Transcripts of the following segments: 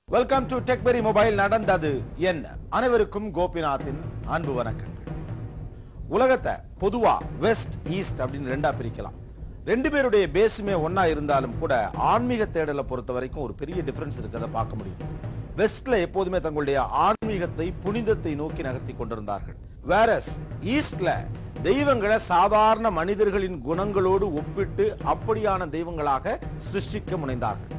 welcome to டெக்பெரி mobile நடந்தது என்ன அனைவருக்கும் கோபிநாத்தின் அன்பு வணக்கங்கள் உலகத்தை பொதுவா வெஸ்ட் ஈஸ்ட் அப்படின்னு ரெண்டா பிரிக்கலாம் ரெண்டு பேருடைய பேஸுமே ஒண்ணா இருந்தாலும் கூட ஆன்மீக தேடலை பொறுத்த வரைக்கும் ஒரு பெரிய டிஃபரன்ஸ் இருக்கிறத பார்க்க முடியும் வெஸ்ட்ல எப்போதுமே தங்களுடைய ஆன்மீகத்தை புனிதத்தை நோக்கி நகர்த்தி கொண்டிருந்தார்கள் வேரஸ் ஈஸ்ட்ல தெய்வங்களை சாதாரண மனிதர்களின் குணங்களோடு ஒப்பிட்டு அப்படியான தெய்வங்களாக சிருஷ்டிக்க முனைந்தார்கள்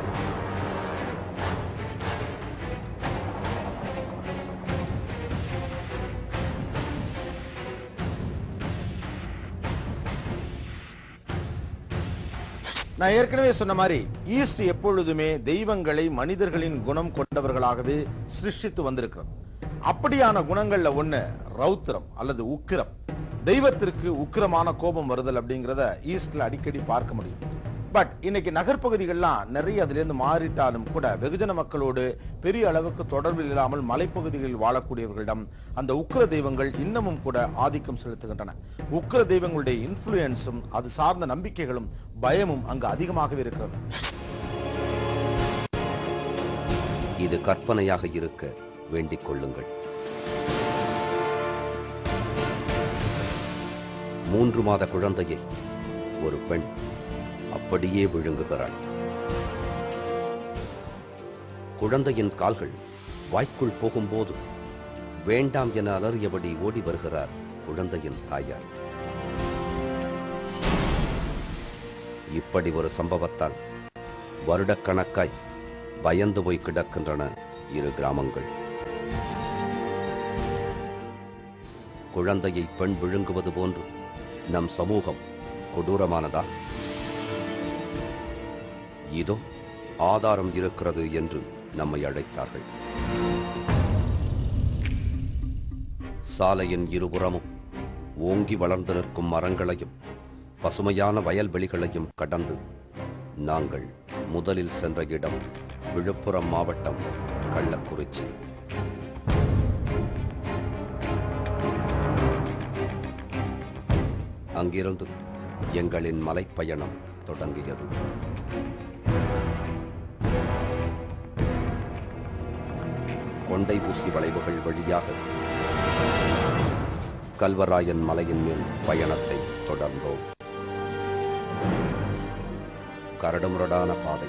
நான் ஏற்கனவே சொன்ன மாதிரி ஈஸ்ட் எப்பொழுதுமே தெய்வங்களை மனிதர்களின் குணம் கொண்டவர்களாகவே சிருஷ்டித்து வந்திருக்கிறது அப்படியான குணங்கள்ல ஒண்ணு ரௌத்திரம் அல்லது உக்கிரம் தெய்வத்திற்கு உக்கிரமான கோபம் வருதல் அப்படிங்கிறத ஈஸ்ட்ல அடிக்கடி பார்க்க முடியும் பட் இன்னைக்கு நகர்ப்பகுதிகள்லாம் நிறைய அதுல இருந்து மாறிட்டாலும் கூட வெகுஜன மக்களோடு பெரிய அளவுக்கு தொடர்பு இல்லாமல் மலைப்பகுதிகளில் வாழக்கூடியவர்களிடம் அந்த உக்கிர தெய்வங்கள் இன்னமும் கூட ஆதிக்கம் செலுத்துகின்றன உக்கிர தெய்வங்களுடைய இன்ஃப்ளூயன்ஸும் அது சார்ந்த நம்பிக்கைகளும் பயமும் அங்கு அதிகமாகவே இருக்கிறது இது கற்பனையாக இருக்க வேண்டிக் கொள்ளுங்கள் மூன்று மாத குழந்தையை ஒரு பெண் அப்படியே விழுங்குகிறாள் குழந்தையின் கால்கள் வாய்க்குள் போகும்போது வேண்டாம் என அலறியபடி ஓடி வருகிறார் குழந்தையின் தாயார் இப்படி ஒரு சம்பவத்தால் வருடக்கணக்காய் பயந்து போய் கிடக்கின்றன இரு கிராமங்கள் குழந்தையை பெண் விழுங்குவது போன்று நம் சமூகம் கொடூரமானதா இதோ ஆதாரம் இருக்கிறது என்று நம்மை அழைத்தார்கள் சாலையின் இருபுறமும் ஓங்கி வளர்ந்து நிற்கும் மரங்களையும் பசுமையான வயல்வெளிகளையும் கடந்து நாங்கள் முதலில் சென்ற இடம் விழுப்புரம் மாவட்டம் கள்ளக்குறிச்சி அங்கிருந்து எங்களின் மலைப்பயணம் தொடங்கியது கொண்டை ஊசி வளைவுகள் வழியாக கல்வராயன் மலையின் மேல் பயணத்தை தொடர்ந்தோம் கரடுமுரடான பாதை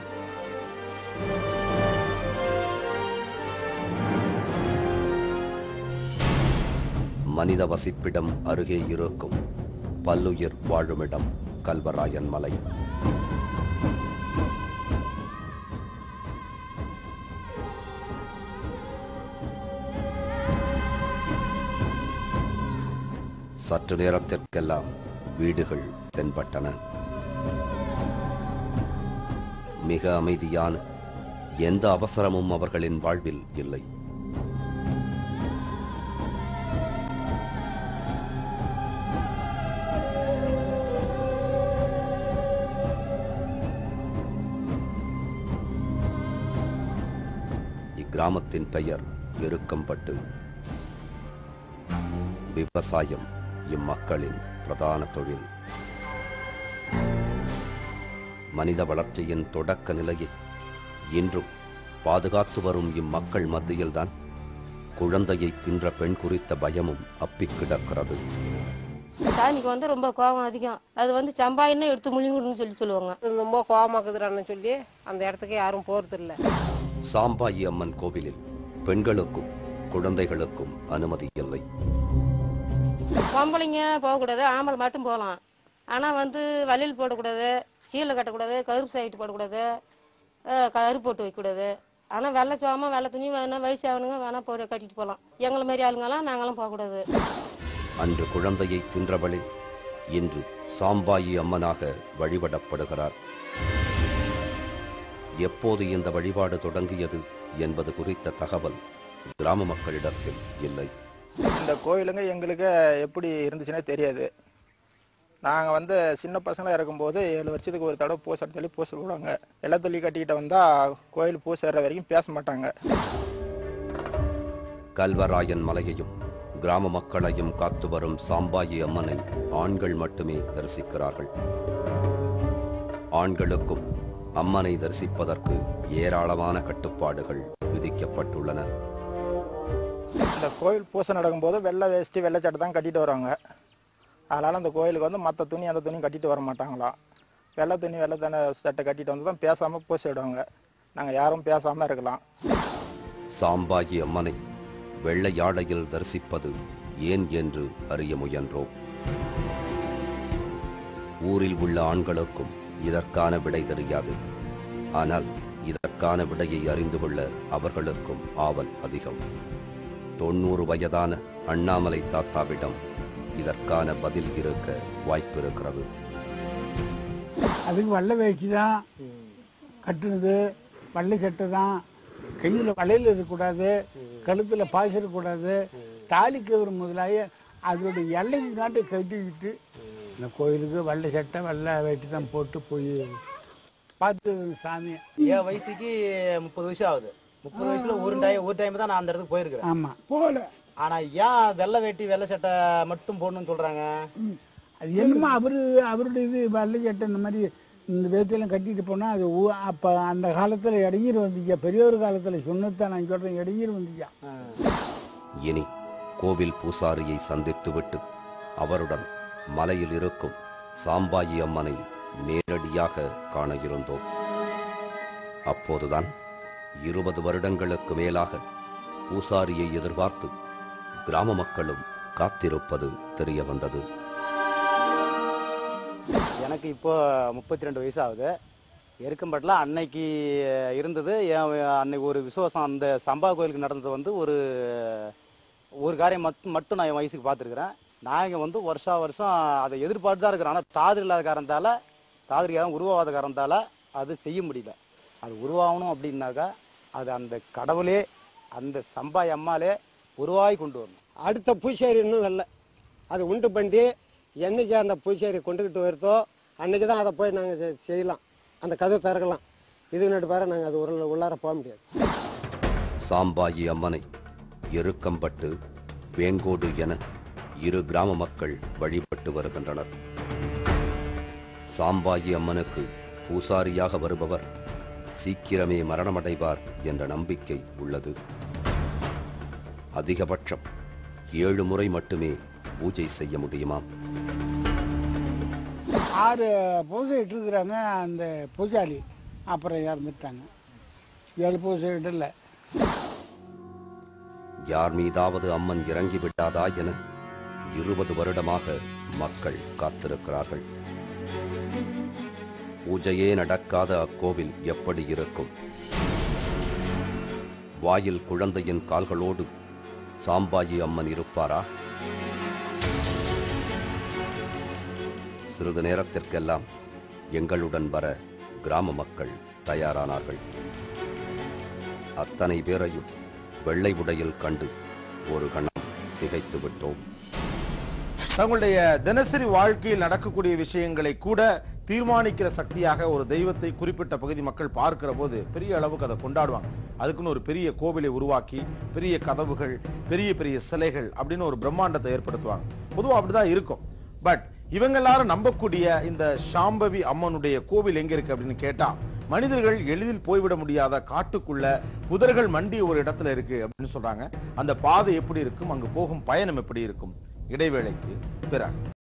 மனித வசிப்பிடம் அருகே இருக்கும் பல்லுயிர் வாழுமிடம் கல்வராயன் மலை சற்று நேரத்திற்கெல்லாம் வீடுகள் தென்பட்டன மிக அமைதியான எந்த அவசரமும் அவர்களின் வாழ்வில் இல்லை இக்கிராமத்தின் பெயர் எருக்கம்பட்டு விவசாயம் இம்மக்களின் பிரதான தொழில் மனித வளர்ச்சியின் தொடக்க நிலையை இன்றும் பாதுகாத்து வரும் இம்மக்கள் மத்தியில்தான் குழந்தையை தின்ற பெண் குறித்த பயமும் அப்பிக் கிடக்கிறது சாணிக்கு வந்து ரொம்ப கோபம் அதிகம் அது வந்து சம்பாயின்னு எடுத்து முழுங்குன்னு சொல்லி சொல்லுவாங்க இது ரொம்ப கோவமாக்குதுறான்னு சொல்லி அந்த இடத்துக்கு யாரும் போறதில்ல சாம்பாயி அம்மன் கோவிலில் பெண்களுக்கும் குழந்தைகளுக்கும் அனுமதி இல்லை பொம்பளைங்க போகக்கூடாது ஆம்பளை மட்டும் போகலாம் ஆனால் வந்து வளையல் போடக்கூடாது சீலை கட்டக்கூடாது கருப்பு சைட்டு போடக்கூடாது அஹ் கருப்பு போட்டு வைக்கக்கூடாது ஆனால் வெள்ளை சோமம் வெள்ளை துணி வேணா வயசாகணுங்க வேணா போட கட்டிட்டு போகலாம் எங்களை மாதிரி ஆளுங்கெல்லாம் நாங்களாம் போகக்கூடாது அன்று குழந்தையை தின்றவளே இன்று சாம்பாயி அம்மனாக வழிபடப்படுகிறார் எப்போது இந்த வழிபாடு தொடங்கியது என்பது குறித்த தகவல் கிராம மக்களிடத்தில் இல்லை இந்த கோயிலுங்க எங்களுக்கு எப்படி இருந்துச்சுன்னே தெரியாது நாங்கள் வந்து சின்ன பசங்களாக இருக்கும்போது ஏழு வருஷத்துக்கு ஒரு தடவை பூசை சொல்லி பூசை விடுவாங்க வெள்ளை துள்ளி கட்டிக்கிட்ட வந்தால் கோயில் பூசை ஏறுற வரைக்கும் பேச மாட்டாங்க கல்வராயன் மலையையும் கிராம மக்களையும் காத்து வரும் சாம்பாயி அம்மனை ஆண்கள் மட்டுமே தரிசிக்கிறார்கள் ஆண்களுக்கும் அம்மனை தரிசிப்பதற்கு ஏராளமான கட்டுப்பாடுகள் விதிக்கப்பட்டுள்ளன இந்த கோயில் பூசை நடக்கும்போது வெள்ளை வேஷ்டி வெள்ளை சட்டை தான் கட்டிட்டு வருவாங்க அதனால் அந்த கோயிலுக்கு வந்து மற்ற துணி அந்த துணி கட்டிட்டு வர மாட்டாங்களாம் வெள்ளை துணி வெள்ளை தானே சட்டை கட்டிட்டு வந்து தான் பேசாமல் பூசை விடுவாங்க நாங்கள் யாரும் பேசாமல் இருக்கலாம் சாம்பாயி அம்மனை வெள்ளை ஆடையில் தரிசிப்பது ஏன் என்று அறிய முயன்றோம் ஊரில் உள்ள ஆண்களுக்கும் இதற்கான விடை தெரியாது ஆனால் இதற்கான விடையை அறிந்து கொள்ள அவர்களுக்கும் ஆவல் அதிகம் தொண்ணூறு வயதான அண்ணாமலை தாத்தாவிடம் இதற்கான பதில் இருக்க வாய்ப்பிருக்கிறது அதுக்கு வெள்ளை வேஷ்டி தான் கட்டுனது வெள்ளை சட்டை தான் கையில் வளையல் இருக்கக்கூடாது கழுத்தில் பாய்ச்ச இருக்கக்கூடாது தாலி கவர் முதலாய அதோடைய எல்லைக்கு காட்டு கட்டிக்கிட்டு இந்த கோயிலுக்கு வெள்ளை சட்டை வெள்ளை வேட்டி தான் போட்டு போய் பார்த்து சாமியை என் வயசுக்கு முப்பது வயசு ஆகுது முப்பது வயசுல ஒரு டைம் ஒரு டைம் தான் நான் அந்த இடத்துக்கு போயிருக்கிறேன் ஆமாம் போகல ஆனா ஏன் வெள்ளை வேட்டி வெள்ளை சட்டை மட்டும் போடணும்னு சொல்றாங்க அது என்னமோ அவரு அவருடைய இது வெள்ளை சட்டை இந்த மாதிரி இந்த வேட்டியெல்லாம் கட்டிட்டு போனால் அது ஊ- அப்போ அந்த காலத்தில் இடைஞ்சல் வந்துச்சா பெரியவர் காலத்தில் சொன்னதான் நான் சொல்கிறேன் இடைஞ்சல் வந்துச்சா இனி கோவில் பூசாரியை சந்தித்துவிட்டு அவருடன் மலையில் இருக்கும் சாம்பாயி அம்மனை நேரடியாக காண இருந்தோம் அப்போதுதான் இருபது வருடங்களுக்கு மேலாக பூசாரியை எதிர்பார்த்து கிராம மக்களும் காத்திருப்பது தெரிய வந்தது எனக்கு இப்போ முப்பத்தி ரெண்டு வயசு ஆகுது எருக்கம்பட்டில் அன்னைக்கு இருந்தது என் அன்னைக்கு ஒரு விசுவாசம் அந்த சம்பா கோயிலுக்கு நடந்தது வந்து ஒரு ஒரு காரியம் மட்டும் மட்டும் நான் என் வயசுக்கு பார்த்துருக்குறேன் நான் இங்கே வந்து வருஷா வருஷம் அதை எதிர்பார்த்து தான் இருக்கிறேன் ஆனால் தாதிரி இல்லாத காரணத்தால் தாதிரி யாரும் உருவாகாத காரணத்தால் அது செய்ய முடியல அது உருவாகணும் அப்படின்னாக்கா அது அந்த கடவுளே அந்த சம்பாய் அம்மாலே உருவாகி கொண்டு வரணும் அடுத்த பூசாரி இன்னும் வரல அது உண்டு பண்ணி என்னைக்கு அந்த பூசாரி கொண்டுக்கிட்டு வருதோ அன்னைக்கு தான் அதை போய் நாங்கள் செய்யலாம் அந்த கதவு திறக்கலாம் இதுக்கு நட்டு பாரு நாங்கள் அது உள்ள உள்ளார போக முடியாது சாம்பாயி அம்மனை எருக்கம்பட்டு வேங்கோடு என இரு கிராம மக்கள் வழிபட்டு வருகின்றனர் சாம்பாயி அம்மனுக்கு பூசாரியாக வருபவர் சீக்கிரமே மரணமடைவார் என்ற நம்பிக்கை உள்ளது அதிகபட்சம் ஏழு முறை மட்டுமே பூஜை செய்ய முடியுமாம் ஆறு பூஜை இட்டுருக்குறாங்க அந்த பூஜாரி அப்புறம் இறந்துட்டாங்க ஏழு பூஜை இடல யார் மீதாவது அம்மன் இறங்கி விட்டாதா என இருபது வருடமாக மக்கள் காத்திருக்கிறார்கள் பூஜையே நடக்காத அக்கோவில் எப்படி இருக்கும் வாயில் குழந்தையின் கால்களோடு சாம்பாயி அம்மன் இருப்பாரா சிறிது நேரத்திற்கெல்லாம் எங்களுடன் வர கிராம மக்கள் தயாரானார்கள் அத்தனை பேரையும் வெள்ளை உடையில் கண்டு ஒரு கணம் திகைத்து விட்டோம் தங்களுடைய தினசரி வாழ்க்கையில் நடக்கக்கூடிய விஷயங்களை கூட தீர்மானிக்கிற சக்தியாக ஒரு தெய்வத்தை குறிப்பிட்ட பகுதி மக்கள் பார்க்கிற போது பெரிய அளவுக்கு அதை கொண்டாடுவாங்க அதுக்குன்னு ஒரு பெரிய கோவிலை உருவாக்கி பெரிய கதவுகள் பெரிய பெரிய சிலைகள் அப்படின்னு ஒரு பிரம்மாண்டத்தை ஏற்படுத்துவாங்க பொதுவாக அப்படிதான் இருக்கும் பட் இவங்க எல்லாரும் நம்பக்கூடிய இந்த சாம்பவி அம்மனுடைய கோவில் எங்க இருக்கு அப்படின்னு கேட்டா மனிதர்கள் எளிதில் போய்விட முடியாத காட்டுக்குள்ள புதர்கள் மண்டி ஒரு இடத்துல இருக்கு அப்படின்னு சொல்றாங்க அந்த பாதை எப்படி இருக்கும் அங்கு போகும் பயணம் எப்படி இருக்கும் இடைவேளைக்கு பிறகு